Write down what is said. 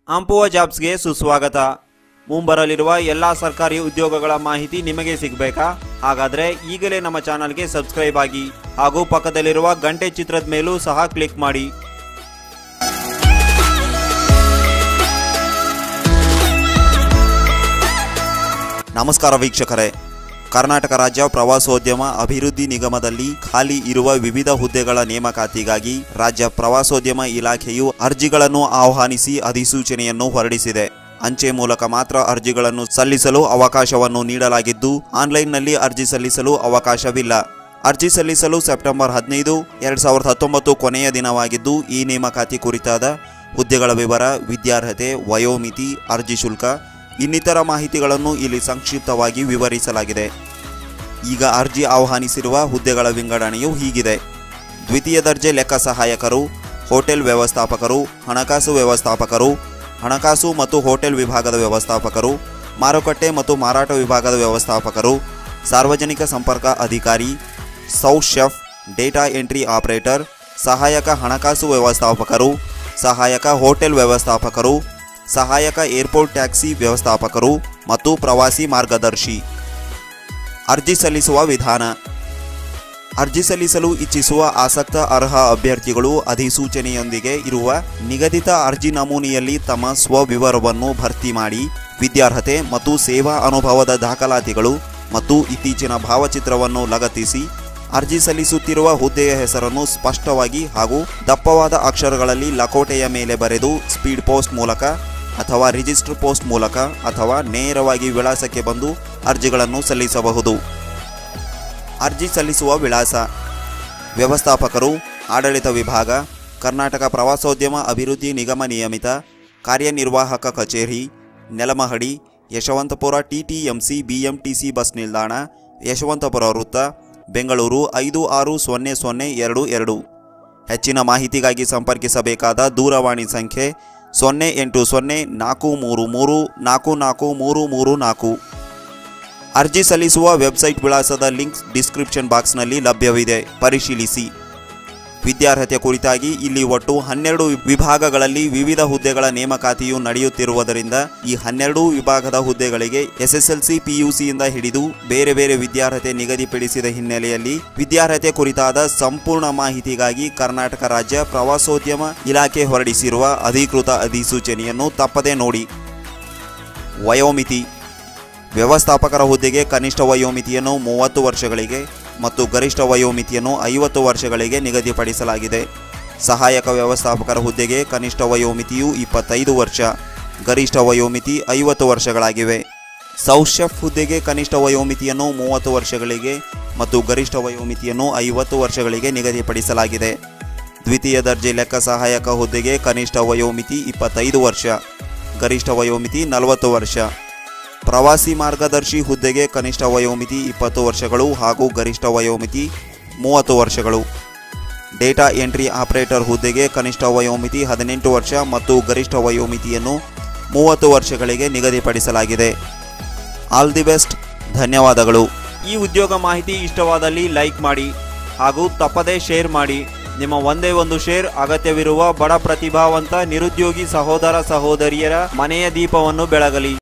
ಆಂಪುವ ಜಾಬ್ಸ್ಗೆ ಸುಸ್ವಾಗತ ಮುಂಬರಲಿರುವ ಎಲ್ಲ ಸರ್ಕಾರಿ ಉದ್ಯೋಗಗಳ ಮಾಹಿತಿ ನಿಮಗೆ ಸಿಗಬೇಕಾ ಹಾಗಾದ್ರೆ ಈಗಲೇ ನಮ್ಮ ಚಾನಲ್ಗೆ ಸಬ್ಸ್ಕ್ರೈಬ್ ಆಗಿ ಹಾಗೂ ಪಕ್ಕದಲ್ಲಿರುವ ಗಂಟೆ ಚಿತ್ರದ ಮೇಲೂ ಸಹ ಕ್ಲಿಕ್ ಮಾಡಿ ನಮಸ್ಕಾರ ವೀಕ್ಷಕರೇ ಕರ್ನಾಟಕ ರಾಜ್ಯ ಪ್ರವಾಸೋದ್ಯಮ ಅಭಿವೃದ್ಧಿ ನಿಗಮದಲ್ಲಿ ಖಾಲಿ ಇರುವ ವಿವಿಧ ಹುದ್ದೆಗಳ ನೇಮಕಾತಿಗಾಗಿ ರಾಜ್ಯ ಪ್ರವಾಸೋದ್ಯಮ ಇಲಾಖೆಯು ಅರ್ಜಿಗಳನ್ನು ಆಹ್ವಾನಿಸಿ ಅಧಿಸೂಚನೆಯನ್ನು ಹೊರಡಿಸಿದೆ ಅಂಚೆ ಮೂಲಕ ಮಾತ್ರ ಅರ್ಜಿಗಳನ್ನು ಸಲ್ಲಿಸಲು ಅವಕಾಶವನ್ನು ನೀಡಲಾಗಿದ್ದು ಆನ್ಲೈನ್ನಲ್ಲಿ ಅರ್ಜಿ ಸಲ್ಲಿಸಲು ಅವಕಾಶವಿಲ್ಲ ಅರ್ಜಿ ಸಲ್ಲಿಸಲು ಸೆಪ್ಟೆಂಬರ್ ಹದಿನೈದು ಎರಡ್ ಸಾವಿರದ ಹತ್ತೊಂಬತ್ತು ಕೊನೆಯ ದಿನವಾಗಿದ್ದು ಈ ನೇಮಕಾತಿ ಕುರಿತಾದ ಹುದ್ದೆಗಳ ವಿವರ ವಿದ್ಯಾರ್ಹತೆ ವಯೋಮಿತಿ ಅರ್ಜಿ ಶುಲ್ಕ ಇನ್ನಿತರ ಮಾಹಿತಿಗಳನ್ನು ಇಲ್ಲಿ ಸಂಕ್ಷಿಪ್ತವಾಗಿ ವಿವರಿಸಲಾಗಿದೆ ಈಗ ಅರ್ಜಿ ಆಹ್ವಾನಿಸಿರುವ ಹುದ್ದೆಗಳ ವಿಂಗಡಣೆಯು ಹೀಗಿದೆ ದ್ವಿತೀಯ ದರ್ಜೆ ಲೆಕ್ಕ ಸಹಾಯಕರು ಹೋಟೆಲ್ ವ್ಯವಸ್ಥಾಪಕರು ಹಣಕಾಸು ವ್ಯವಸ್ಥಾಪಕರು ಹಣಕಾಸು ಮತ್ತು ಹೋಟೆಲ್ ವಿಭಾಗದ ವ್ಯವಸ್ಥಾಪಕರು ಮಾರುಕಟ್ಟೆ ಮತ್ತು ಮಾರಾಟ ವಿಭಾಗದ ವ್ಯವಸ್ಥಾಪಕರು ಸಾರ್ವಜನಿಕ ಸಂಪರ್ಕ ಅಧಿಕಾರಿ sous chef data entry operator ಸಹಾಯಕ ಹಣಕಾಸು ವ್ಯವಸ್ಥಾಪಕರು ಸಹಾಯಕ ಹೋಟೆಲ್ ವ್ಯವಸ್ಥಾಪಕರು ಸಹಾಯಕ ಏರ್ಪೋರ್ಟ್ ಟ್ಯಾಕ್ಸಿ ವ್ಯವಸ್ಥಾಪಕರು ಮತ್ತು ಪ್ರವಾಸಿ ಮಾರ್ಗದರ್ಶಿ ಅರ್ಜಿ ಸಲ್ಲಿಸುವ ವಿಧಾನ ಅರ್ಜಿ ಸಲ್ಲಿಸಲು ಇಚ್ಛಿಸುವ ಆಸಕ್ತ ಅರ್ಹ ಅಭ್ಯರ್ಥಿಗಳು ಅಧಿಸೂಚನೆಯೊಂದಿಗೆ ಇರುವ ನಿಗದಿತ ಅರ್ಜಿ ನಮೂನೆಯಲ್ಲಿ ತಮ್ಮ ಸ್ವವಿವರವನ್ನು ಭರ್ತಿ ಮಾಡಿ ವಿದ್ಯಾರ್ಹತೆ ಮತ್ತು ಸೇವಾ ಅನುಭವದ ದಾಖಲಾತಿಗಳು ಮತ್ತು ಇತ್ತೀಚಿನ ಭಾವಚಿತ್ರವನ್ನು ಲಗತ್ತಿಸಿ ಅರ್ಜಿ ಸಲ್ಲಿಸುತ್ತಿರುವ ಹುದ್ದೆಯ ಹೆಸರನ್ನು ಸ್ಪಷ್ಟವಾಗಿ ಹಾಗೂ ದಪ್ಪವಾದ ಅಕ್ಷರಗಳಲ್ಲಿ ಲಕೋಟೆಯ ಮೇಲೆ ಬರೆದು ಸ್ಪೀಡ್ ಪೋಸ್ಟ್ ಮೂಲಕ ಅಥವಾ ರಿಜಿಸ್ಟರ್ ಪೋಸ್ಟ್ ಮೂಲಕ ಅಥವಾ ನೇರವಾಗಿ ವಿಳಾಸಕ್ಕೆ ಬಂದು ಅರ್ಜಿಗಳನ್ನು ಸಲ್ಲಿಸಬಹುದು ಅರ್ಜಿ ಸಲ್ಲಿಸುವ ವಿಳಾಸ ವ್ಯವಸ್ಥಾಪಕರು ಆಡಳಿತ ವಿಭಾಗ ಕರ್ನಾಟಕ ಪ್ರವಾಸೋದ್ಯಮ ಅಭಿವೃದ್ಧಿ ನಿಗಮ ನಿಯಮಿತ ಕಾರ್ಯನಿರ್ವಾಹಕ ಕಚೇರಿ ನೆಲಮಹಡಿ ಯಶವಂತಪುರ ಟಿಟಿಎಂಸಿ ಬಿಎಂಟಿಸಿ ಬಸ್ ನಿಲ್ದಾಣ ಯಶವಂತಪುರ ವೃತ್ತ ಬೆಂಗಳೂರು ಐದು ಆರು ಸೊನ್ನೆ ಸೊನ್ನೆ ಎರಡು ಎರಡು ಹೆಚ್ಚಿನ ಮಾಹಿತಿಗಾಗಿ ಸಂಪರ್ಕಿಸಬೇಕಾದ ದೂರವಾಣಿ ಸಂಖ್ಯೆ ಸೊನ್ನೆ ಎಂಟು ಸೊನ್ನೆ ನಾಲ್ಕು ಮೂರು ಮೂರು ನಾಲ್ಕು ನಾಲ್ಕು ಮೂರು ಮೂರು ನಾಲ್ಕು ಅರ್ಜಿ ಸಲ್ಲಿಸುವ ವೆಬ್ಸೈಟ್ ವಿಳಾಸದ ಲಿಂಕ್ ಡಿಸ್ಕ್ರಿಪ್ಷನ್ ಬಾಕ್ಸ್ನಲ್ಲಿ ಲಭ್ಯವಿದೆ ಪರಿಶೀಲಿಸಿ ವಿದ್ಯಾರ್ಹತೆ ಕುರಿತಾಗಿ ಇಲ್ಲಿ ಒಟ್ಟು ಹನ್ನೆರಡು ವಿಭಾಗಗಳಲ್ಲಿ ವಿವಿಧ ಹುದ್ದೆಗಳ ನೇಮಕಾತಿಯು ನಡೆಯುತ್ತಿರುವುದರಿಂದ ಈ ಹನ್ನೆರಡು ವಿಭಾಗದ ಹುದ್ದೆಗಳಿಗೆ ಎಸ್ಎಸ್ಎಲ್ಸಿ ಪಿಯುಸಿಯಿಂದ ಹಿಡಿದು ಬೇರೆ ಬೇರೆ ವಿದ್ಯಾರ್ಹತೆ ನಿಗದಿಪಡಿಸಿದ ಹಿನ್ನೆಲೆಯಲ್ಲಿ ವಿದ್ಯಾರ್ಹತೆ ಕುರಿತಾದ ಸಂಪೂರ್ಣ ಮಾಹಿತಿಗಾಗಿ ಕರ್ನಾಟಕ ರಾಜ್ಯ ಪ್ರವಾಸೋದ್ಯಮ ಇಲಾಖೆ ಹೊರಡಿಸಿರುವ ಅಧಿಕೃತ ಅಧಿಸೂಚನೆಯನ್ನು ತಪ್ಪದೇ ನೋಡಿ ವಯೋಮಿತಿ ವ್ಯವಸ್ಥಾಪಕರ ಹುದ್ದೆಗೆ ಕನಿಷ್ಠ ವಯೋಮಿತಿಯನ್ನು ಮೂವತ್ತು ವರ್ಷಗಳಿಗೆ ಮತ್ತು ಗರಿಷ್ಠ ವಯೋಮಿತಿಯನ್ನು ಐವತ್ತು ವರ್ಷಗಳಿಗೆ ನಿಗದಿಪಡಿಸಲಾಗಿದೆ ಸಹಾಯಕ ವ್ಯವಸ್ಥಾಪಕರ ಹುದ್ದೆಗೆ ಕನಿಷ್ಠ ವಯೋಮಿತಿಯು ಇಪ್ಪತ್ತೈದು ವರ್ಷ ಗರಿಷ್ಠ ವಯೋಮಿತಿ ಐವತ್ತು ವರ್ಷಗಳಾಗಿವೆ ಸೌತ್ ಶೆಫ್ ಹುದ್ದೆಗೆ ಕನಿಷ್ಠ ವಯೋಮಿತಿಯನ್ನು ಮೂವತ್ತು ವರ್ಷಗಳಿಗೆ ಮತ್ತು ಗರಿಷ್ಠ ವಯೋಮಿತಿಯನ್ನು ಐವತ್ತು ವರ್ಷಗಳಿಗೆ ನಿಗದಿಪಡಿಸಲಾಗಿದೆ ದ್ವಿತೀಯ ದರ್ಜೆ ಲೆಕ್ಕ ಸಹಾಯಕ ಹುದ್ದೆಗೆ ಕನಿಷ್ಠ ವಯೋಮಿತಿ ಇಪ್ಪತ್ತೈದು ವರ್ಷ ಗರಿಷ್ಠ ವಯೋಮಿತಿ ನಲವತ್ತು ವರ್ಷ ಪ್ರವಾಸಿ ಮಾರ್ಗದರ್ಶಿ ಹುದ್ದೆಗೆ ಕನಿಷ್ಠ ವಯೋಮಿತಿ ಇಪ್ಪತ್ತು ವರ್ಷಗಳು ಹಾಗೂ ಗರಿಷ್ಠ ವಯೋಮಿತಿ ಮೂವತ್ತು ವರ್ಷಗಳು ಡೇಟಾ ಎಂಟ್ರಿ ಆಪರೇಟರ್ ಹುದ್ದೆಗೆ ಕನಿಷ್ಠ ವಯೋಮಿತಿ ಹದಿನೆಂಟು ವರ್ಷ ಮತ್ತು ಗರಿಷ್ಠ ವಯೋಮಿತಿಯನ್ನು ಮೂವತ್ತು ವರ್ಷಗಳಿಗೆ ನಿಗದಿಪಡಿಸಲಾಗಿದೆ ಆಲ್ ದಿ ಬೆಸ್ಟ್ ಧನ್ಯವಾದಗಳು ಈ ಉದ್ಯೋಗ ಮಾಹಿತಿ ಇಷ್ಟವಾದಲ್ಲಿ ಲೈಕ್ ಮಾಡಿ ಹಾಗೂ ತಪ್ಪದೇ ಶೇರ್ ಮಾಡಿ ನಿಮ್ಮ ಒಂದೇ ಒಂದು ಶೇರ್ ಅಗತ್ಯವಿರುವ ಬಡ ಪ್ರತಿಭಾವಂತ ನಿರುದ್ಯೋಗಿ ಸಹೋದರ ಸಹೋದರಿಯರ ಮನೆಯ ದೀಪವನ್ನು ಬೆಳಗಲಿ